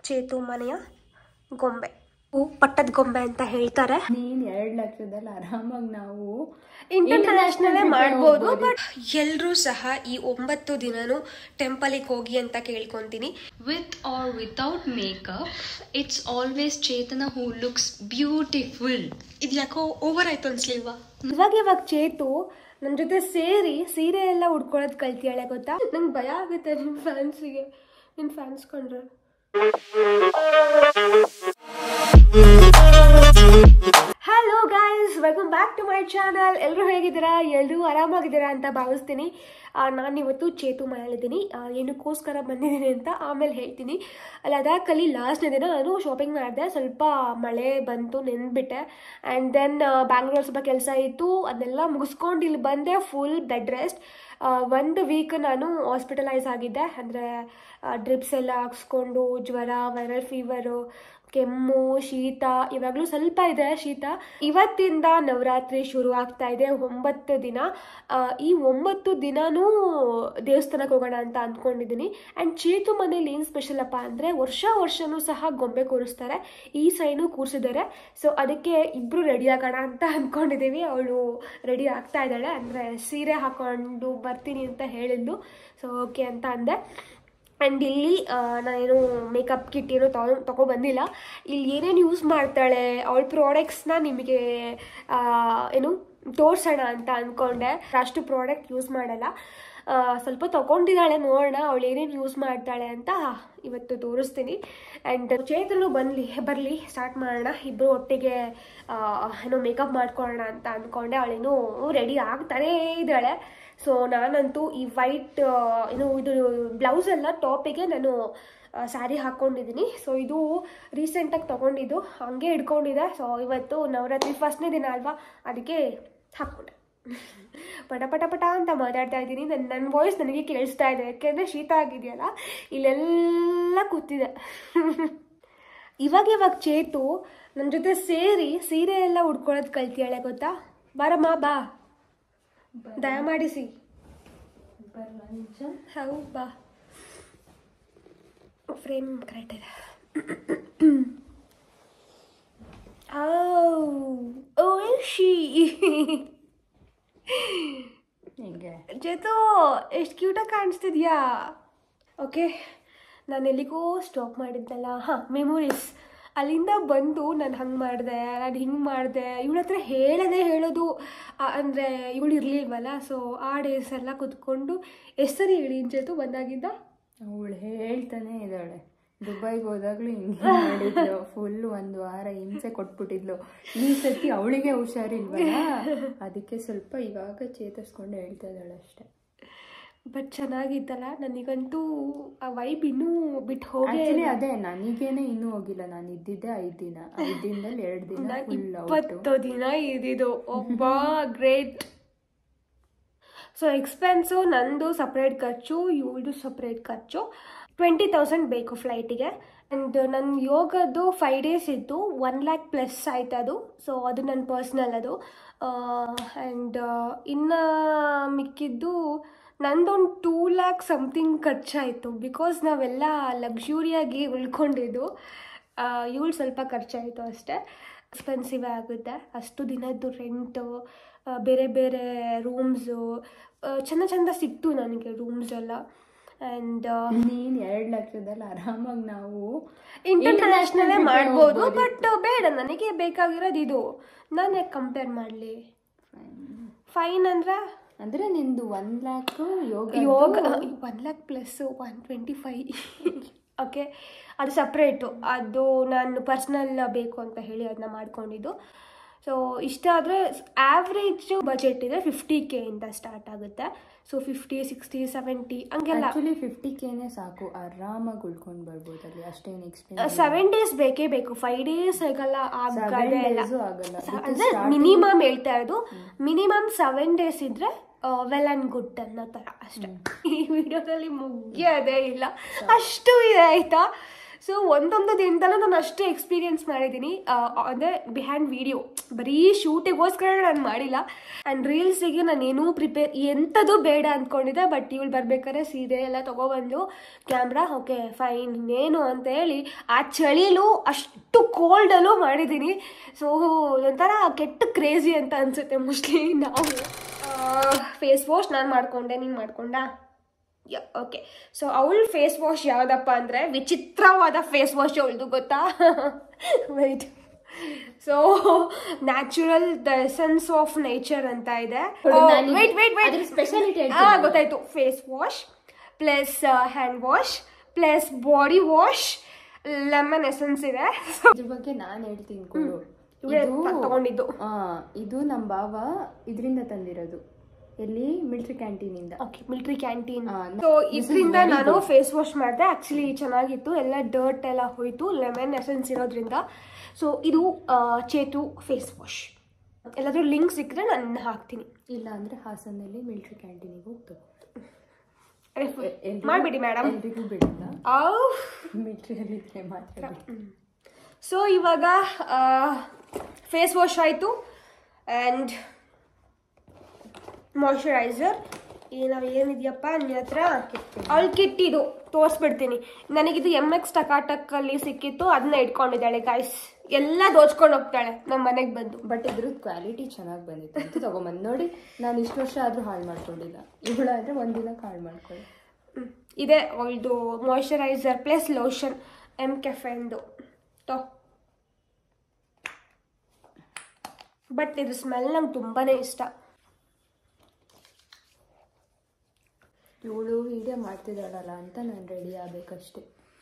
ಚೇತು ಮನೆಯ ಗೊಂಬೆ ಇವು ಪಟ್ಟದ ಗೊಂಬೆ ಅಂತ ಹೇಳ್ತಾರೆ ನೀನ್ ಎರಡ್ ಲಕ್ಷದಲ್ಲಿ ಆರಾಮಾಗಿ ನಾವು ಇಂಟರ್ನ್ಯಾಷನಲ್ trip ಮಾಡ್ಬೋದು ಹೋಗ್ಬೋದು. ಬಟ್ ಎಲ್ಲರೂ ಸಹ ಈ ಒಂಬತ್ತು ದಿನನೂ ಟೆಂಪಲಿಗೆ ಹೋಗಿ ಅಂತ ಕೇಳ್ಕೊಂತೀನಿ With or without makeup, it's always Chetana who looks beautiful. ಇದು ಯಾಕೋ ಓವರ್ ಆಯ್ತು ಅನ್ಸ್ಲಿಲ್ವಾ ಇವಾಗ ಇವಾಗ ಚೇತು ನನ್ನ ಜೊತೆ ಸೇರಿ ಸೀರೆ ಎಲ್ಲ ಉಡ್ಕೊಳ್ಳೋದು ಕಲ್ತಿಯಾಳೆ ಗೊತ್ತಾ ನಂಗೆ ಭಯ ಆಗುತ್ತೆ ನಿನ್ನ ಫ್ಯಾನ್ಸಿಗೆ ನಿನ್ನ ಫ್ಯಾನ್ಸ್ ಕಂಡ್ರೆ hello guys welcome back to my channel ಎಲ್ಲರೂ ಹೇಗಿದ್ದೀರಾ ಎಲ್ಲರೂ ಆರಾಮಾಗಿದ್ದೀರಾ ಅಂತ ಭಾವಿಸ್ತೀನಿ ನಾನು ಇವತ್ತು ಚೇತು ಮನೆಯಲ್ಲಿದ್ದೀನಿ ಆ, ಏನಕ್ಕೋಸ್ಕರ ಬಂದಿದ್ದೀನಿ ಅಂತ ಆಮೇಲೆ ಹೇಳ್ತೀನಿ ಲದಾಖಲ್ಲಿ ಲಾಸ್ಟ್ನೇ ದಿನ ನಾನು ಶಾಪಿಂಗ್ ಮಾಡಿದೆ ಸ್ವಲ್ಪ ಮಳೆ ಬಂತು ನೆನ್ಬಿಟ್ಟೆ ಆ್ಯಂಡ್ ದೆನ್ ಬ್ಯಾಂಗ್ಳೂರ್ ಸ್ವಲ್ಪ ಕೆಲಸ ಇತ್ತು ಅದನ್ನೆಲ್ಲ ಮುಗಿಸ್ಕೊಂಡು ಇಲ್ಲಿ ಬಂದೆ ಫುಲ್ ಬೆಡ್ ರೆಸ್ಟ್ ಒಂದು ವೀಕ್ ನಾನು ಹಾಸ್ಪಿಟಲೈಸ್ ಆಗಿದ್ದೆ ಅಂದರೆ ಡ್ರಿಪ್ಸ್ ಎಲ್ಲ ಹಾಕ್ಸ್ಕೊಂಡು ಜ್ವರ ವೈರಲ್ ಫೀವರು ಕೆಮ್ಮು ಶೀತ ಇವಾಗಲೂ ಸ್ವಲ್ಪ ಇದೆ ಶೀತ ಇವತ್ತಿಂದ ನವರಾತ್ರಿ ಶುರು ಆಗ್ತಾ ಇದೆ ಒಂಬತ್ತು ದಿನ ಆ, ಈ ಒಂಬತ್ತು ದಿನನೂ ದೇವಸ್ಥಾನಕ್ಕೆ ಹೋಗೋಣ ಅಂತ ಅಂದ್ಕೊಂಡಿದ್ದೀನಿ ಆ್ಯಂಡ್ ಚೇತು ಮನೇಲಿ ಏನು ಸ್ಪೆಷಲ್ ಅಪ್ಪ ಅಂದರೆ ವರ್ಷ ವರ್ಷನೂ ಸಹ ಗೊಂಬೆ ಕೂರಿಸ್ತಾರೆ ಈ ಸೈನು ಕೂರಿಸಿದ್ದಾರೆ ಸೊ ಅದಕ್ಕೆ ಇಬ್ಬರು ರೆಡಿ ಆಗೋಣ ಅಂತ ಅಂದ್ಕೊಂಡಿದ್ದೀವಿ ಅವಳು ರೆಡಿ ಆಗ್ತಾ ಇದ್ದಾಳೆ ಅಂದರೆ ಸೀರೆ ಹಾಕೊಂಡು ಬರ್ತೀನಿ ಅಂತ ಹೇಳಿದ್ಲು ಸೊ ಓಕೆ ಅಂತ ಅಂದೆ ಆ್ಯಂಡ್ ಇಲ್ಲಿ ಆ, ನಾನೇನು ಮೇಕಪ್ ಕಿಟ್ ಏನೋ ತಗೊ ತಗೊ ಬಂದಿಲ್ಲ ಇಲ್ಲಿ ಏನೇನು ಯೂಸ್ ಮಾಡ್ತಾಳೆ ಅವಳ ಪ್ರಾಡಕ್ಟ್ಸ್ನ ನಿಮಗೆ ಆ, ಏನು ತೋರ್ಸೋಣ ಅಂತ ಅಂದ್ಕೊಂಡೆ ಅಷ್ಟು ಪ್ರಾಡಕ್ಟ್ ಯೂಸ್ ಮಾಡಲ್ಲ ಆ, ಸ್ವಲ್ಪ ತಗೊಂಡಿದ್ದಾಳೆ ನೋಡೋಣ ಅವಳು ಏನೇನು ಯೂಸ್ ಮಾಡ್ತಾಳೆ ಅಂತ ಇವತ್ತು ತೋರಿಸ್ತೀನಿ ಆ್ಯಂಡ್ ಚೇತನು ಬರಲಿ ಬರಲಿ ಸ್ಟಾರ್ಟ್ ಮಾಡೋಣ ಇಬ್ಬರು ಒಟ್ಟಿಗೆ ಆ, ಏನೋ ಮೇಕಪ್ ಮಾಡ್ಕೊಳ್ಳೋಣ ಅಂತ ಅಂದ್ಕೊಂಡೆ ಅವಳೇನು ರೆಡಿ ಆಗ್ತಾನೇ ಇದ್ದಾಳೆ ಸೊ ನಾನಂತೂ ಈ ವೈಟ್ ಏನು ಇದು ಬ್ಲೌಸ್ ಎಲ್ಲ ಟಾಪಿಗೆ ನಾನು ಸ್ಯಾರಿ ಹಾಕ್ಕೊಂಡಿದ್ದೀನಿ ಸೊ ಇದು ರೀಸೆಂಟಾಗಿ ತೊಗೊಂಡಿದ್ದು ಹಂಗೆ ಹಿಡ್ಕೊಂಡಿದ್ದೆ ಸೊ ಇವತ್ತು ನವರಾತ್ರಿ ಫಸ್ಟ್ನೇ ದಿನ ಅಲ್ವಾ ಅದಕ್ಕೆ ಹಾಕ್ಕೊಂಡೆ ಪಟ ಪಟ ಪಟ ಅಂತ ಮಾತಾಡ್ತಾ ಇದ್ದೀನಿ ನನ್ನ ನನ್ನ ವಾಯ್ಸ್ ನನಗೆ ಕೇಳಿಸ್ತಾ ಇದೆ ಯಾಕೆಂದರೆ ಶೀತ ಆಗಿದೆಯಲ್ಲ ಇಲ್ಲೆಲ್ಲ ಕೂತಿದೆ ಇವಾಗ ಇವಾಗ ಚೇತು ನನ್ನ ಜೊತೆ ಸೇರಿ ಸೀರೆ ಎಲ್ಲ ಉಡ್ಕೊಳ್ಳೋದು ಕಲ್ತಿಯಾಳೆ ಗೊತ್ತಾ ಬಾರಮ್ಮ ಬಾ ದಯಮಾಡಿಸಿ ಹೌ ಬಾ ಫ್ರೇಮ್ ಕರೆಕ್ಟ್ ಇದೆ ಓ ಶಿ ಹಿಂಗೆ ಜೇತು ಎಷ್ಟು ಕ್ಯೂಟಾಗಿ ಕಾಣಿಸ್ತಿದ್ಯಾ ಓಕೆ ನಾನು ಎಲ್ಲಿಗೋ ಸ್ಟಾಪ್ ಮಾಡಿದ್ನಲ್ಲ ಹಾಂ ಮೆಮೊರೀಸ್ ಅಲ್ಲಿಂದ ಬಂದು ನಾನು ಹಂಗೆ ಮಾಡಿದೆ ನಾನು ಹಿಂಗೆ ಮಾಡಿದೆ ಇವಳ ಹತ್ರ ಹೇಳೋದೇ ಹೇಳೋದು ಅಂದರೆ ಇವಳು ಇರಲಿಲ್ವಲ್ಲ ಸೊ ಆ ಡೇಸ್ ಎಲ್ಲ ಕುತ್ಕೊಂಡು ಎಷ್ಟು ಸರಿ ಹೇಳಿ ಜೇತು ಬಂದಾಗಿದ್ದ ಅವಳು ಹೇಳ್ತಾನೆ ಇದ್ದಾಳೆ ದುಬೈಗೆ ಹೋದಾಗ್ಲೂ ಹಿಂಗೆ ಮಾಡಿದ್ಲು ಫುಲ್ ಒಂದು ವಾರ ಹಿಂಸೆ ಕೊಟ್ಬಿಟ್ಟಿದ್ಲು ಈ ಸತಿ ಅವಳಿಗೆ ಹುಷಾರಿಲ್ವಲ್ಲ ಅದಕ್ಕೆ ಸ್ವಲ್ಪ ಇವಾಗ ಚೇತರಿಸ್ಕೊಂಡು ಹೇಳ್ತಾ ಇದ್ದಾಳೆ ಅಷ್ಟೇ ಬಟ್ ಚೆನ್ನಾಗಿತ್ತಲ್ಲ ನನಗಂತೂ ಆ ವೈಬ್ ಇನ್ನೂ ಬಿಟ್ಟು ಹೋಗೇ ಆಕ್ಚುಲಿ ಇಲ್ಲ. ಅದೇ ನನಗೇನೆ ಇನ್ನೂ ಹೋಗಿಲ್ಲ ನಾನು ಇದ್ದಿದ್ದೆ ಐದ್ ದಿನ ಐದ್ ದಿನದಲ್ಲಿ ಎರಡು ದಿನ ನಾನು ಫುಲ್ ಇಪ್ಪತ್ತು ದಿನ ಇದ್ದಿದ್ದು ಒಬ್ಬ ಗ್ರೇಟ್ ಸೊ ಎಕ್ಸ್ಪೆನ್ಸು ನಂದು ಸಪ್ರೇಟ್ ಖರ್ಚು ಇವಳದು ಸಪ್ರೇಟ್ ಖರ್ಚು ಟ್ವೆಂಟಿ ತೌಸಂಡ್ ಬೇಕು ಫ್ಲೈಟಿಗೆ ಆ್ಯಂಡ್ ನನ್ನ ಯೋಗದ್ದು ಫೈವ್ ಡೇಸ್ ಇತ್ತು ಒನ್ ಲ್ಯಾಕ್ ಪ್ಲಸ್ ಆಯ್ತು ಅದು ಸೊ ಅದು ನನ್ನ ಪರ್ಸ್ನಲ್ ಅದು ಆ್ಯಂಡ್ ಇನ್ನು ಮಿಕ್ಕಿದ್ದು ನಂದೊಂದು ಟೂ ಲ್ಯಾಕ್ ಸಮಥಿಂಗ್ ಖರ್ಚಾಯಿತು ಬಿಕಾಸ್ ನಾವೆಲ್ಲ ಲಕ್ಸುರಿಯಾಗಿ ಉಳ್ಕೊಂಡಿದ್ದು ಇವಳು ಸ್ವಲ್ಪ ಖರ್ಚಾಯಿತು ಅಷ್ಟೇ ಎಕ್ಸ್ಪೆನ್ಸಿವ್ ಆಗುತ್ತೆ ಅಷ್ಟು ದಿನದ್ದು ರೆಂಟು ಬೇರೆ ಬೇರೆ ರೂಮ್ಸು ಚೆಂದ ಚೆಂದ ಸಿಕ್ತು ನನಗೆ ರೂಮ್ಸ್ ಎಲ್ಲ ಆ್ಯಂಡ್ ನೀನ್ ಎರಡ್ ಲಕ್ಷದಲ್ಲಿ ಆರಾಮಾಗಿ ನಾವು ಇಂಟರ್ನ್ಯಾಷನಲ್ International ಮಾಡ್ಬೋದು ಹೋಗ್ಬೋದಿತ್ತು. ಬಟ್ ಬೇಡ ನನಗೆ ಬೇಕಾಗಿರೋದು ಇದು ನಾನು ಯಾಕೆ ಕಂಪೇರ್ ಮಾಡಲಿ ಫೈನ್ ಅಂದರೆ ಅಂದ್ರೆ ನಿಂದು one lakh yoga yoga one lakh plus one twenty five okay ಅದು ಸಪ್ರೇಟು ಅದು ನಾನು ಪರ್ಸ್ನಲ್ ಬೇಕು ಅಂತ ಹೇಳಿ ಅದನ್ನ ಮಾಡ್ಕೊಂಡಿದ್ದು ಸೊ ಇಷ್ಟ ಆದರೆ ಆವ್ರೇಜ್ ಬಜೆಟ್ ಇದೆ ಫಿಫ್ಟಿ ಕೆ ಇಂದ ಸ್ಟಾರ್ಟ್ ಆಗುತ್ತೆ ಸೊ ಫಿಫ್ಟಿ ಸಿಕ್ಸ್ಟಿ ಸೆವೆಂಟಿ ಹಂಗೆಲ್ಲ ಆಕ್ಚುಲಿ ಫಿಫ್ಟಿ ಕೆನೆ ಸಾಕು ಆರಾಮಾಗಿ ಉಳ್ಕೊಂಡ್ ಬರ್ಬೋದು ಅಲ್ಲಿ ಅಷ್ಟೇನು ಎಕ್ಸ್ಪೆನ್ಸ್ ಸೆವೆನ್ ಡೇಸ್ ಬೇಕೇ ಬೇಕು ಫೈವ್ ಡೇಸ್ ಆಗಲ್ಲ ಆಗದೇ ಇಲ್ಲ days ಆಗಲ್ಲ. ಸ- Because ಅಂದ್ರೆ starting- ಮಿನಿಮಮ್ ಹೇಳ್ತಾ ಇರೋದು ಮಿನಿಮಮ್ ಸೆವೆನ್ ಡೇಸ್ ಇದ್ರೆ ವೆಲ್ ಆ್ಯಂಡ್ ಗುಡ್ ಅನ್ನೋ ಥರ ಅಷ್ಟೇ ಈ ವಿಡಿಯೋದಲ್ಲಿ ಮುಗಿಯೋದೇ ಇಲ್ಲ ಅಷ್ಟು ಇದೆ ಆಯ್ತಾ ಸೊ ಒಂದೊಂದು ದಿನದಲ್ಲೂ ನಾನು ಅಷ್ಟೇ ಎಕ್ಸ್ಪೀರಿಯನ್ಸ್ ಮಾಡಿದ್ದೀನಿ ಅಂದರೆ ಬಿಹೈಂಡ್ ವಿಡಿಯೋ ಬರೀ ಶೂಟಿಗೋಸ್ಕರ ನಾನು ಮಾಡಿಲ್ಲ ಆ್ಯಂಡ್ ರೀಲ್ಸಿಗೆ ನಾನು ಏನೂ ಪ್ರಿಪೇರ್ ಎಂಥದ್ದು ಬೇಡ ಅಂದ್ಕೊಂಡಿದ್ದೆ ಬಟ್ ಇವಳು ಬರ್ಬೇಕಾದ್ರೆ ಸೀರೆ ಎಲ್ಲ ತೊಗೊಬಂದು ಕ್ಯಾಮ್ರಾ ಓಕೆ ಫೈನ್ ಇನ್ನೇನು ಅಂತ ಹೇಳಿ ಆ ಚಳಿಲೂ ಅಷ್ಟು ಕೋಲ್ಡಲ್ಲೂ ಮಾಡಿದ್ದೀನಿ ಸೊ ಒಂಥರ ಕೆಟ್ಟ ಕ್ರೇಜಿ ಅಂತ ಅನಿಸುತ್ತೆ ಮೋಸ್ಟ್ಲಿ ನಾವು ಫೇಸ್ ವಾಶ್ ನಾನು ಮಾಡಿಕೊಂಡೆ ನೀನು ಮಾಡ್ಕೊಂಡಾ ಓಕೆ ಸೊ ಅವಳ ಫೇಸ್ ವಾಶ್ ಯಾವುದಪ್ಪ ಅಂದರೆ ವಿಚಿತ್ರವಾದ ಫೇಸ್ ವಾಶ್ ಅವಳದು ಗೊತ್ತಾ white so natural the essence of nature ಅಂತ ಇದೆ ಕೊಡು, ನಾನು ವೇಟ್ ವೇಟ್ ವೇಟ್ ಅದ್ರ speciality ಹೇಳ್ತೀನಿ ಹಾಂ ನಾನು. ಗೊತ್ತಾಯ್ತು face wash plus hand wash plus body wash lemon essence ಇದೆ ಇದ್ರ ಬಗ್ಗೆ ನಾನು ಹೇಳ್ತೀನಿ ಕೊಡು ಇವ್ಳೇ ಇದು ತಗೊಂಡಿದ್ದು. ಆ, ಇದು ನಮ್ಮ ಬಾವ ಇದರಿಂದ ತಂದಿರೋದು ಎಲ್ಲಿ ಮಿಲ್ಟ್ರಿ ಕ್ಯಾಂಟೀನಿಂದ ಓಕೆ ಮಿಲ್ಟ್ರಿ ಕ್ಯಾಂಟೀನ್ ಆ, ಸೊ this is ಇದರಿಂದ very ನಾನು good. ಫೇಸ್ ವಾಶ್ ಮಾಡಿದೆ ಆ್ಯಕ್ಚುಲಿ ಚೆನ್ನಾಗಿತ್ತು ಎಲ್ಲ ಡರ್ಟ್ ಎಲ್ಲ ಹೋಯಿತು ಲೆಮನ್ ಎಸೆನ್ಸ್ ಇರೋದ್ರಿಂದ ಸೊ ಇದು ಆ, ಚೇತು ಫೇಸ್ ವಾಶ್ ಎಲ್ಲಾದ್ರೂ ಲಿಂಕ್ ಸಿಕ್ಕರೆ ನಾನು ಹಾಕ್ತೀನಿ ಇಲ್ಲ ಅಂದ್ರೆ ಹಾಸನಲ್ಲಿ ಮಿಲ್ಟ್ರಿ ಕ್ಯಾಂಟೀನಿಗೆ ಹೋಗಿ ತಗೋ ಮಾಡಿಬಿಡಿ ಮೇಡಮ್ ಎಲ್ರಿಗೂ ಬಿಡಲ್ಲ ಮಿಲ್ಟ್ರಿಯಲ್ಲಿ ಇದ್ರೆ ಮಾತ್ರ ಬಿಡು. ಸೊ ಇವಾಗ ಫೇಸ್ ವಾಶ್ ಆಯಿತು ಆ್ಯಂಡ್ ಮಾಯ್ಶ್ಚರೈಸರ್ ಏನೋ ಏನಿದೆಯಪ್ಪ ನಿನ್ನ ಹತ್ರ ಅವಳು ಕಿಟ್ ಇದು ತೋರಿಸ್ಬಿಡ್ತೀನಿ ನನಗಿದು ಎಮ್ ಎಕ್ಸ್ ಟಕಾಟಕ್ಕಲ್ಲಿ ಸಿಕ್ಕಿತ್ತು ಅದನ್ನ ಇಟ್ಕೊಂಡಿದ್ದಾಳೆ ಗಾಯ್ಸ್ ಎಲ್ಲ ದೋಚ್ಕೊಂಡು ಹೋಗ್ತಾಳೆ ನಮ್ಮ ಮನೆಗೆ ಬಂದು ಬಟ್ ಇದ್ರದ್ದು ಕ್ವಾಲಿಟಿ ಚೆನ್ನಾಗಿ ಬಂದಿತ್ತು ಅಂತ ತಗೊಂಬಂದು ನೋಡಿ ನಾನು ಇಷ್ಟು ವರ್ಷ ಆದರೂ ಹಾಳು ಮಾಡ್ಕೊಂಡಿಲ್ಲ ಇವಳಾದ್ರೆ ಒಂದಿನ ಹಾಳು ಮಾಡ್ಕೊಳ್ಳಿ ಹ್ಮ್. ಇದೆ ಅವಳದು ಮಾಯ್ಶ್ಚರೈಸರ್ ಪ್ಲಸ್ ಲೋಷನ್ ಎಮ್ ಕೆಫೆಂದು ತೋ ಬಟ್ ಇದು ಸ್ಮೆಲ್ ನಂಗೆ ತುಂಬಾ ಇಷ್ಟ ಇವಳು ವಿಡಿಯೋ ಮಾಡ್ತಿದ್ದಾಳಲ್ಲ ಅಂತ ನಾನು ರೆಡಿ ಆಗಬೇಕಷ್ಟೆ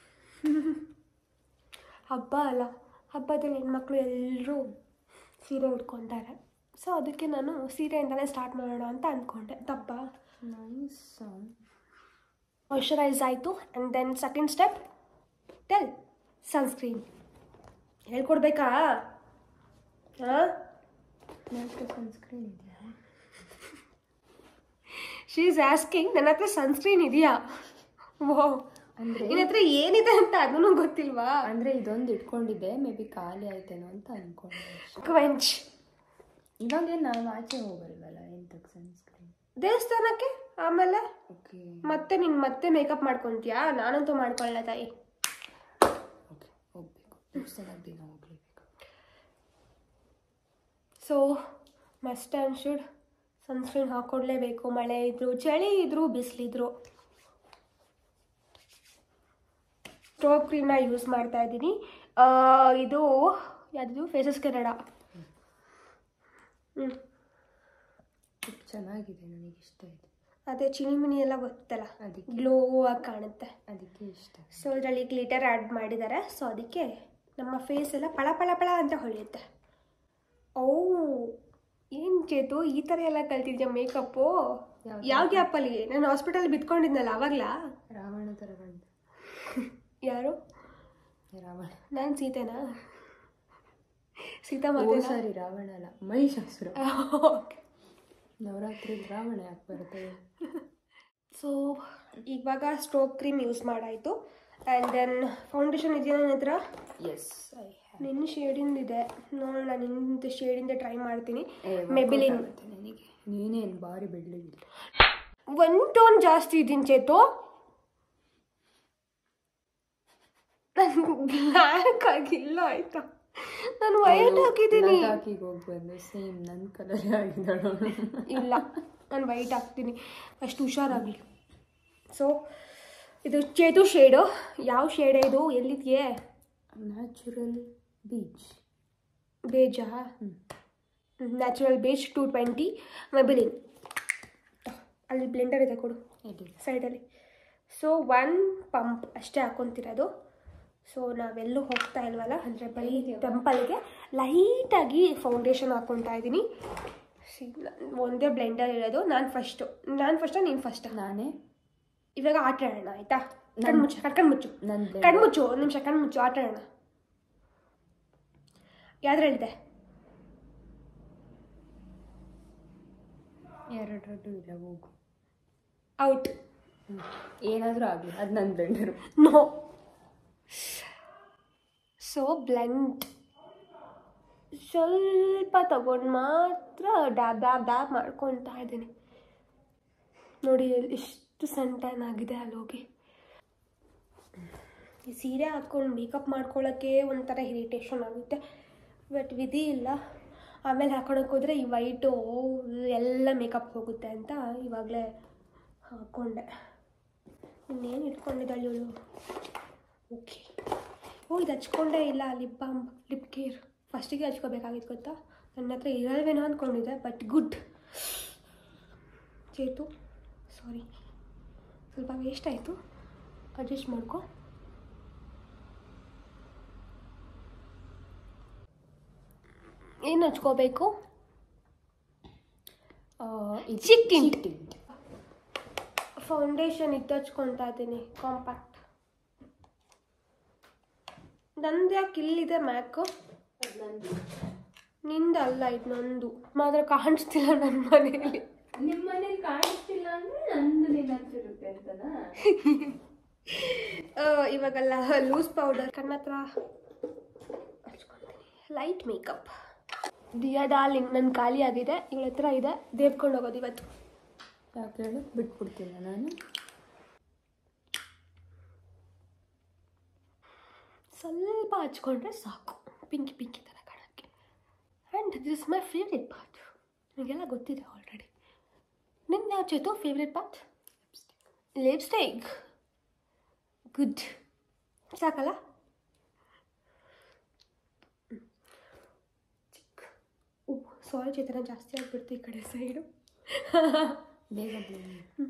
ಹಬ್ಬ ಅಲ್ಲ ಹಬ್ಬದಲ್ಲಿ ಹೆಣ್ಮಕ್ಳು ಎಲ್ಲರೂ ಸೀರೆ ಉಟ್ಕೊತಾರೆ ಸೊ ಅದಕ್ಕೆ ನಾನು ಸೀರೆಯಿಂದಲೇ ಸ್ಟಾರ್ಟ್ ಮಾಡೋಣ ಅಂತ ಅಂದ್ಕೊಂಡೆ ತಪ್ಪ ನೈಸ್ ಮಾಯ್ಶ್ಚರೈಸ್ ಆಯಿತು and then second step tell sunscreen ಹೇಳ್ಕೊಡ್ಬೇಕಾ ಹಾಂ ನನ್ನ ಸನ್ಸ್ಕ್ರೀನ್ ಇದೆಯಾ ಶೀ ಈಸ್ ಆಸ್ಕಿಂಗ್ ನನ್ನ ಹತ್ರ ಸನ್ಸ್ಕ್ರೀನ್ ಇದೆಯಾ ಓ ಅಂದ್ರೆ ನಿನ್ನ ಹತ್ರ ಏನಿದೆ ಅಂತ ಅದನ್ನು ಗೊತ್ತಿಲ್ವಾ ಅಂದ್ರೆ ಇದೊಂದು ಇಟ್ಕೊಂಡಿದ್ದೆ ಮೇ ಬಿ ಖಾಲಿ ಆಯ್ತೇನೋ ಅಂತ ಅನ್ಕೊಂಡೆ ಅಷ್ಟೆ. ಕ್ವೆಂಚ್ ಇವಾಗ ನಾವು ಆಚೆ ಹೋಗಲ್ವಲ್ಲ ಎಂತಕ್ಕೆ ಸನ್ಸ್ಕ್ರೀನ್ ದೇವಸ್ಥಾನಕ್ಕೆ ಆಮೇಲೆ ಓಕೆ ಮತ್ತೆ ನೀನು ಮತ್ತೆ ಮೇಕಪ್ ಮಾಡ್ಕೊತೀಯಾ ನಾನಂತೂ ಮಾಡ್ಕೊಳ್ಳ ತಾಯಿ ಓಕೆ ಹೋಗ್ಬೇಕು ದೇವಸ್ಥಾನಕ್ಕೆ ದಿನ ಹೋಗ್ಲೇಬೇಕು so must and should sunscreen ಹಾಕ್ಕೊಡ್ಲೇಬೇಕು ಮಳೆ ಇದ್ರು ಚಳಿ ಇದ್ರು ಬಿಸಿಲಿದ್ರು ಸ್ಟೋವ್ ಕ್ರೀಮ್ನ ಯೂಸ್ ಮಾಡ್ತಾ ಇದ್ದೀನಿ ಆ, ಇದು ಯಾವುದು ಫೇಸಸ್ ಕೆನಡ ಹ್ಞೂ ಚೆನ್ನಾಗಿದೆ ನನಗೆ ಇಷ್ಟ ಇದೆ ಅದೇ ಚಿನಿಮಿನಿ ಎಲ್ಲ ಗೊತ್ತಲ್ಲ ಅದಕ್ಕೆ ಗ್ಲೋ ಆಗಿ ಕಾಣುತ್ತೆ ಅದಕ್ಕೆ ಇಷ್ಟ ಸೊ ಇದರಲ್ಲಿ ಗ್ಲಿಟರ್ ಆ್ಯಡ್ ಮಾಡಿದ್ದಾರೆ ಸೊ ಅದಕ್ಕೆ ನಮ್ಮ ಫೇಸ್ ಎಲ್ಲ ಪಳ ಪಳ ಪಳ ಅಂತ ಹೊಳೆಯುತ್ತೆ ಓ ಏನು ಚೇತು ಈ ಥರ ಎಲ್ಲ ಕಲ್ತಿದ್ಯಾ ಮೇಕಪ್ಪು ಯಾವ್ದು? ಯಾವ ಗ್ಯಾಪಲ್ಲಿ ನಾನು ಹಾಸ್ಪಿಟಲ್ ಬಿದ್ಕೊಂಡಿದ್ನಲ್ಲ ಅವಾಗಲಾ ರಾವಣ ಥರ ಬಂದ ಯಾರು ರಾವಣ ನಾನು ಸೀತೆನಾ ಸೀತಾ ಓ ಮಾತೇನಾ ಸಾರಿ ರಾವಣ ಅಲ್ಲ ಮಹಿಷಾಸುರ ಓಕೆ ನವರಾತ್ರಿ ರಾವಣ ಯಾಕೆ ಬರುತ್ತೆ ಸೊ ಇವಾಗ ಸ್ಟ್ರೋಕ್ ಕ್ರೀಮ್ ಯೂಸ್ ಮಾಡಾಯಿತು ಆ್ಯಂಡ್ ದೆನ್ ಫೌಂಡೇಶನ್ ಇದೆಯಾ ನನ್ನ ಹತ್ರ ಎಸ್ ಐ ನಿನ್ನ ಶೇಡಿಂದ ಇದೆ ನೋಡೋಣ ನಿಂದು ಶೇಡಿಂದ ಟ್ರೈ ಮಾಡ್ತೀನಿ ಮೆಬಿಲಿನ್ ನನಗೆ ನೀನೇನು ಬಾರಿ ಬೆಳ್ಳಿಗಿಲ್ಲ ಒನ್ ಟೋನ್ ಜಾಸ್ತಿ ಇದ್ದೀನಿ ಚೇತು ನಾನು ಬ್ಲ್ಯಾಕ್ ಆಗಿಲ್ಲ ಆಯ್ತಾ ನಾನು ವೈಟ್ ಹಾಕಿದ್ದೀನಿ ಲಡಾಖಿಗೆ ಹೋಗಿ ಬಂದು ಸೇಮ್ ನನ್ನ ಕಲರ್ ಆಗಿದ್ದಾಳು ಇಲ್ಲ ನಾನು ವೈಟ್ ಹಾಕ್ತೀನಿ ಅಷ್ಟು ಹುಷಾರಾಗಲಿ ಸೊ ಇದು ಚೇತು ಶೇಡು ಯಾವ ಶೇಡ್ ಇದು ಎಲ್ಲಿದೆಯೇ ನ್ಯಾಚುರಲ್ ಬೀಚ್ ಬೇಜಾ natural beige two twenty Maybelline ಅಲ್ಲಿ ಬ್ಲೆಂಡರ್ ಇದೆ ಕೊಡು ಎಲ್ಲಿ ಸೈಡಲ್ಲಿ ಸೊ ಒನ್ ಪಂಪ್ ಅಷ್ಟೇ ಹಾಕೊತಿರೋದು ಸೊ ನಾವೆಲ್ಲೂ ಹೋಗ್ತಾ ಇಲ್ವಲ್ಲ ಅಂದರೆ ಬರೀ ಟೆಂಪಲ್ಗೆ ಲೈಟಾಗಿ ಫೌಂಡೇಶನ್ ಹಾಕ್ಕೊತಾ ಇದ್ದೀನಿ ಸಿ ಒಂದೇ ಬ್ಲೆಂಡರ್ ಇರೋದು ನಾನು ಫಸ್ಟು ನಾನು ಫಸ್ಟಾ ನೀನು ಫಸ್ಟಾ ನಾನೇ ಇವಾಗ ಆಟ ಆಡೋಣ ಆಯಿತಾ ಕಣ್ಮುಚ್ಚು ಕಣ್ಮುಚ್ಚು ನನ್ನ ಕಣ್ಮುಚ್ಚು ಒಂದು ನಿಮಿಷ ಕಣ್ಮುಚ್ಚು ಆಟ ಆಡೋಣ ಯಾವ್ದ್ರಲ್ಲಿದೆ ಎರಡರದ್ದು ಇಲ್ಲ ಹೋಗು ಔಟ್ ಏನಾದರೂ ಆಗಲಿ ಅದು ನನ್ನ ಬ್ಲೆಂಡರು ನೋ ಸೊ ಬ್ಲೆಂಡ್ ಸ್ವಲ್ಪ ತಗೊಂಡು ಮಾತ್ರ ಡ್ಯಾಬ್ ಡ್ಯಾಬ್ ಡ್ಯಾಬ್ ಮಾಡ್ಕೊತಾ ಇದ್ದೀನಿ ನೋಡಿ ಎಷ್ಟು ಸನ್ ಟ್ಯಾನ್ ಆಗಿದೆ ಅಲ್ಲೋಗಿ ಈ ಸೀರೆ ಹಾಕ್ಕೊಂಡು ಮೇಕಪ್ ಮಾಡ್ಕೊಳ್ಳೋಕ್ಕೆ ಒಂಥರ ಇರಿಟೇಷನ್ ಆಗುತ್ತೆ ಬಟ್ ವಿಧಿ ಇಲ್ಲ ಆಮೇಲೆ ಹಾಕೊಳಕ್ಕೆ ಹೋದರೆ ಈ ವೈಟು ಎಲ್ಲ ಮೇಕಪ್ ಹೋಗುತ್ತೆ ಅಂತ ಇವಾಗಲೇ ಹಾಕ್ಕೊಂಡೆ ಇನ್ನೇನು ಇಟ್ಕೊಂಡಿದ್ದಾಳೆ ಇವಳು ಓಕೆ ಓ ಇದು ಹಚ್ಕೊಂಡೇ ಇಲ್ಲ ಲಿಪ್ ಬಾಮ್ ಲಿಪ್ ಕೇರ್ ಫಸ್ಟಿಗೆ ಹಚ್ಕೋಬೇಕಾಗಿತ್ತು ಗೊತ್ತಾ ನನ್ನ ಹತ್ರ ಇರಲ್ವೇನೋ ಅಂದ್ಕೊಂಡಿದ್ದೆ ಬಟ್ ಗುಡ್ ಚೇತು ಸಾರಿ ಸ್ವಲ್ಪ ವೇಸ್ಟ್ ಆಯಿತು ಅಡ್ಜಸ್ಟ್ ಮಾಡ್ಕೊ ಏನು ಹಚ್ಕೋಬೇಕು ಚಿಕ್ ಟಿಂಟ್ ಫೌಂಡೇಶನ್ ಇದ್ದು ಹಚ್ಕೊತಾ ಇದ್ದೀನಿ ಕಾಂಪ್ಯಾಕ್ಟ್ ನಂದು ಯಾಕೆ ಇಲ್ಲಿದೆ ಮ್ಯಾಕು ನಿಂದಲ್ಲ ಇದು ನಂದು ಮಾತ್ರ ಕಾಣಿಸ್ತಿಲ್ಲ ನನ್ನ ಮನೆಯಲ್ಲಿ ನಿಮ್ಮ ಮನೇಲಿ ಕಾಣಿಸ್ತಿಲ್ಲ ಅಂದ್ರೆ ನಂದು ನಿನ್ನ ಹತ್ರ ಇರುತ್ತೆ ಅಂತನಾ ಆ, ಇವಾಗೆಲ್ಲ ಲೂಸ್ ಪೌಡರ್ ಕಣ್ಣತ್ರ ಲೈಟ್ ಮೇಕಪ್ ದಿಯಾ ಡಾರ್ಲಿಂಗ್ ನನ್ನ ಖಾಲಿ ಆಗಿದೆ ಇವಳ ಹತ್ರ ಇದೆ ದೇವ್ಕೊಂಡು ಹೋಗೋದು ಇವತ್ತು ಯಾಕೆ ಹೇಳು ಬಿಟ್ಬಿಡ್ತೀನ ನಾನು ಸ್ವಲ್ಪ ಹಚ್ಕೊಂಡ್ರೆ ಸಾಕು ಪಿಂಕಿ ಪಿಂಕಿ ಥರ ಕಾಣೋಕ್ಕೆ and this my favourite part ನಿಮಗೆಲ್ಲ ಗೊತ್ತಿದೆ ಆಲ್ರೆಡಿ ನಿಮ್ದು ಯಾವ Chethu favourite part lipstick good ಸಾಕಲ್ಲ ಚಿಕ್ಕ ಓ ಸಾರಿ ಚೇತನ ಜಾಸ್ತಿ ಆಗ್ಬಿಡ್ತು ಈ ಕಡೆ ಸೈಡು ಬೇಗ ಬೇಗ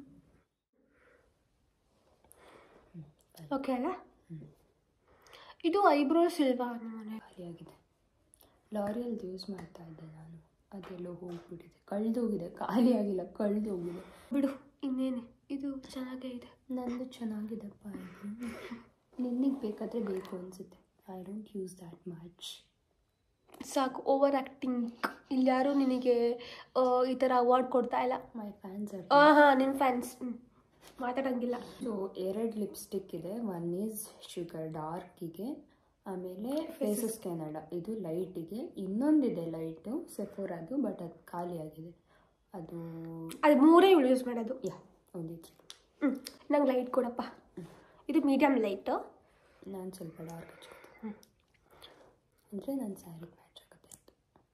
ಓಕೆ ಅಲ್ಲ ಇದು ಐಬ್ರೋಸ್ ಇಲ್ವಾ ನಮ್ಮನೆ ಖಾಲಿಯಾಗಿದೆ ಲಾರಿಯಲ್ದು ಯೂಸ್ ಮಾಡ್ತಾ ಇದ್ದೆ ನಾನು ಅದೆಲ್ಲೋ ಹೋಗ್ಬಿಟ್ಟಿದೆ ಕಳೆದೋಗಿದೆ ಖಾಲಿ ಆಗಿಲ್ಲ ಕಳೆದೋಗಿದೆ ಬಿಡು ಇನ್ನೇನು ಇದು ಚೆನ್ನಾಗೇ ಇದೆ ನಂದು ಚೆನ್ನಾಗಿದೆಪ್ಪ ಇದು ನಿನಗೆ ಬೇಕಾದರೆ ಬೇಕು ಅನಿಸುತ್ತೆ I don't use that much ಸಾಕು ಓವರ್ ಆ್ಯಕ್ಟಿಂಗ್ ಇಲ್ಲಿ ಯಾರು ನಿನಗೆ ಆ, ಈ ಥರ ಅವಾರ್ಡ್ ಕೊಡ್ತಾ ಇಲ್ಲ ಮೈ ಫ್ಯಾನ್ಸ್ ಆರ್ ಹಾಂ ಹಾಂ ನಿನ್ನ ಫ್ಯಾನ್ಸ್ ಮಾತಾಡಂಗಿಲ್ಲ ಸೊ ಎರಡು ಲಿಪ್ಸ್ಟಿಕ್ ಇದೆ ಒನ್ ಈಸ್ ಶುಗರ್ ಡಾರ್ಕಿಗೆ ಆಮೇಲೆ ಫೇಸಸ್ ಕೆನಡ ಇದು ಲೈಟಿಗೆ ಇನ್ನೊಂದಿದೆ ಲೈಟು ಸೆಫೋರಾದು ಬಟ್ ಅದು ಖಾಲಿ ಆಗಿದೆ ಅದು ಅದು ಮೂರೇ ಇವಳು ಯೂಸ್ ಮಾಡೋದು ಯಾ ಒಂದಿತ್ತು ಹ್ಞೂ ನಂಗೆ ಲೈಟ್ ಕೊಡಪ್ಪ ಇದು ಮೀಡಿಯಮ್ ಲೈಟು ನಾನು ಸ್ವಲ್ಪ ಡಾರ್ಕ್ ಹಚ್ಕೋತೀನಿ ಅಂದರೆ ನನ್ನ ಸ್ಯಾರಿಗೆ ಮ್ಯಾಚ್ ಆಗುತ್ತೆ ಅಂತ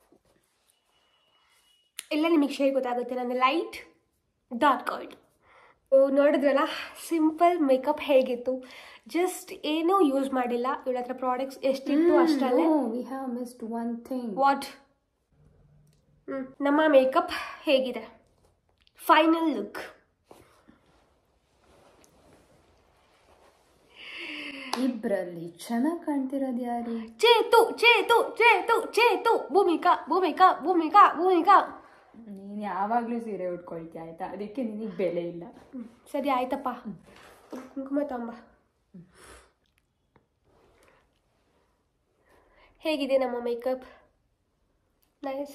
ಎಲ್ಲ ನಿಮಗೆ ಶೇರ್ ಗೊತ್ತಾಗುತ್ತೆ ನನ್ನ ಲೈಟ್ ಡಾರ್ಕ್ ಆಯಿಲ್ ನೋಡಿದ್ರಲ್ಲ ಸಿಂಪಲ್ ಮೇಕಪ್ ಹೇಗಿತ್ತು ಜಸ್ಟ್ ಏನೂ ಯೂಸ್ ಮಾಡಿಲ್ಲ ಇವಳ ಹತ್ರ ಪ್ರಾಡಕ್ಟ್ಸ್ ಎಷ್ಟಿತ್ತು ಅಷ್ಟಲ್ಲೇ we have missed one thing what ನಮ್ಮ ಮೇಕಪ್ ಹೇಗಿದೆ ಫೈನಲ್ ಲುಕ್ ಇಬ್ಬರಲ್ಲಿ ಚೆನ್ನಾಗಿ ಕಾಣ್ತಿರೋದು ಯಾರು ಚೇತು ಚೇತು ಚೇತು ಚೇತು ಭೂಮಿಕಾ ಭೂಮಿಕಾ ಭೂಮಿಕಾ ಭೂಮಿಕಾ ನೀನು ಯಾವಾಗಲೂ ಸೀರೆ ಉಟ್ಕೊಳ್ತೀಯ ಆಯ್ತಾ ಅದಕ್ಕೆ ನಿನಗೆ ಬೆಲೆ ಇಲ್ಲ ಹ್ಮ್, ಸರಿ ಆಯ್ತಪ್ಪ ಕುಂಕುಮ ತಂಬ ಹೇಗಿದೆ ನಮ್ಮ ಮೇಕಪ್ ನೈಸ್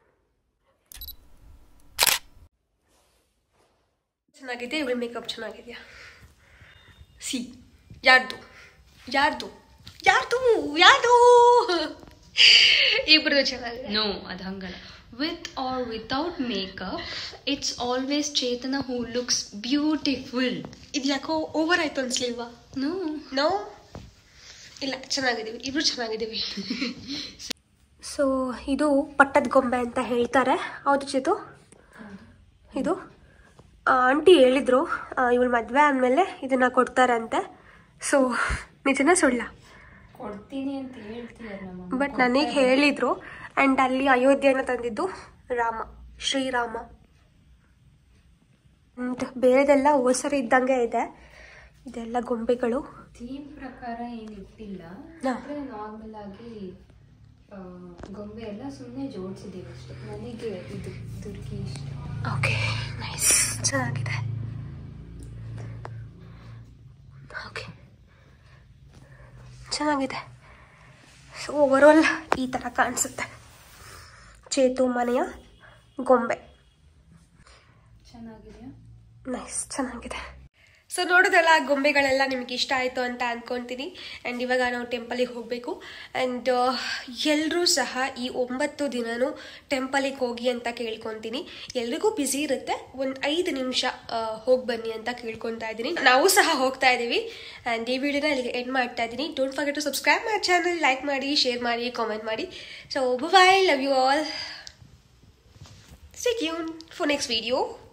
ಚೆನ್ನಾಗಿದೆ ಇವಳ ಮೇಕಪ್ ಚೆನ್ನಾಗಿದೆಯಾ ಸಿ ಯಾರ್ದು ಯಾರ್ದು ಯಾರ್ದು ಯಾರ್ದು ಇಬ್ರದ್ದು ಚೆನ್ನಾಗಿದೆ No, ಅದು ಹಂಗಲ್ಲ with or without makeup it's always Chetana who looks beautiful ಇದು ಯಾಕೋ ಓವರ್ ಆಯ್ತು ಅನ್ಸ್ಲಿಲ್ವಾ ನೋ ನೋ ಇಲ್ಲ ಚೆನ್ನಾಗಿದ್ದೀವಿ ಇಬ್ರು ಚೆನ್ನಾಗಿದ್ದೀವಿ ಸೊ ಇದು ಪಟ್ಟದ ಗೊಂಬೆ ಅಂತ ಹೇಳ್ತಾರೆ ಹೌದು ಚಿತು ಇದು ಆಂಟಿ ಹೇಳಿದ್ರು ಇವಳು ಮದುವೆ ಆದಮೇಲೆ ಇದನ್ನು ಕೊಡ್ತಾರೆ ಅಂತೆ ಸೊ ನಿಜನೇ ಸುಳ್ಳ ಕೊಡ್ತೀನಿ ಅಂತ ಹೇಳ್ತೀಯ ನಮ್ಮ ಬಟ್ ನನಗೆ ಹೇಳಿದರು ಆ್ಯಂಡ್ ಅಲ್ಲಿ ಅಯೋಧ್ಯೆನ ತಂದಿದ್ದು ರಾಮ ಶ್ರೀರಾಮ And ಬೇರೆದೆಲ್ಲ ಓಸರಿ ಇದ್ದಂಗೆ ಇದೆ ಇದೆಲ್ಲ ಗೊಂಬೆಗಳು ಥೀಮ್ ಪ್ರಕಾರ ಏನು ಇಟ್ಟಿಲ್ಲ ಹಾ. ಅಂದರೆ ನಾರ್ಮಲ್ ಆಗಿ ಆ, ಗೊಂಬೆ ಎಲ್ಲ ಸುಮ್ಮನೆ ಜೋಡಿಸಿದ್ದೀವಿ ಅಷ್ಟೇ ನನಗೆ ಇದು ದುರ್ಗಿ ಇಷ್ಟ ಓಕೆ ನೈಸ್ ಚೆನ್ನಾಗಿದೆ ಓಕೆ ಚೆನ್ನಾಗಿದೆ ಸೊ ಓವರಾಲ್ ಈ ಥರ ಕಾಣಿಸುತ್ತೆ ಚೇತು ಮನೆಯ ಗೊಂಬೆ ಚೆನ್ನಾಗಿದೆಯಾ ನೈಸ್ ಚೆನ್ನಾಗಿದೆ ಸೊ ನೋಡೋದಲ್ಲ ಗೊಂಬೆಗಳೆಲ್ಲ ನಿಮ್ಗೆ ಇಷ್ಟ ಆಯಿತು ಅಂತ ಅಂದ್ಕೊತೀನಿ ಆ್ಯಂಡ್ ಇವಾಗ ನಾವು ಟೆಂಪಲಿಗೆ ಹೋಗಬೇಕು ಆ್ಯಂಡ್ ಎಲ್ಲರೂ ಸಹ ಈ ಒಂಬತ್ತು ದಿನನೂ ಟೆಂಪಲಿಗೆ ಹೋಗಿ ಅಂತ ಕೇಳ್ಕೊತೀನಿ ಎಲ್ರಿಗೂ ಬ್ಯುಸಿ ಇರುತ್ತೆ ಒಂದು ಐದು ನಿಮಿಷ ಹೋಗಿ ಬನ್ನಿ ಅಂತ ಕೇಳ್ಕೊತಾ ಇದ್ದೀನಿ ನಾವು ಸಹ ಹೋಗ್ತಾ ಇದ್ದೀವಿ ಆ್ಯಂಡ್ ಈ ವಿಡಿಯೋನ ಇಲ್ಲಿಗೆ ಎಂಡ್ ಮಾಡ್ತಾ ಇದ್ದೀನಿ don't forget to subscribe my channel like ಮಾಡಿ ಶೇರ್ ಮಾಡಿ ಕಾಮೆಂಟ್ ಮಾಡಿ so bye love you all Stay tuned for next video.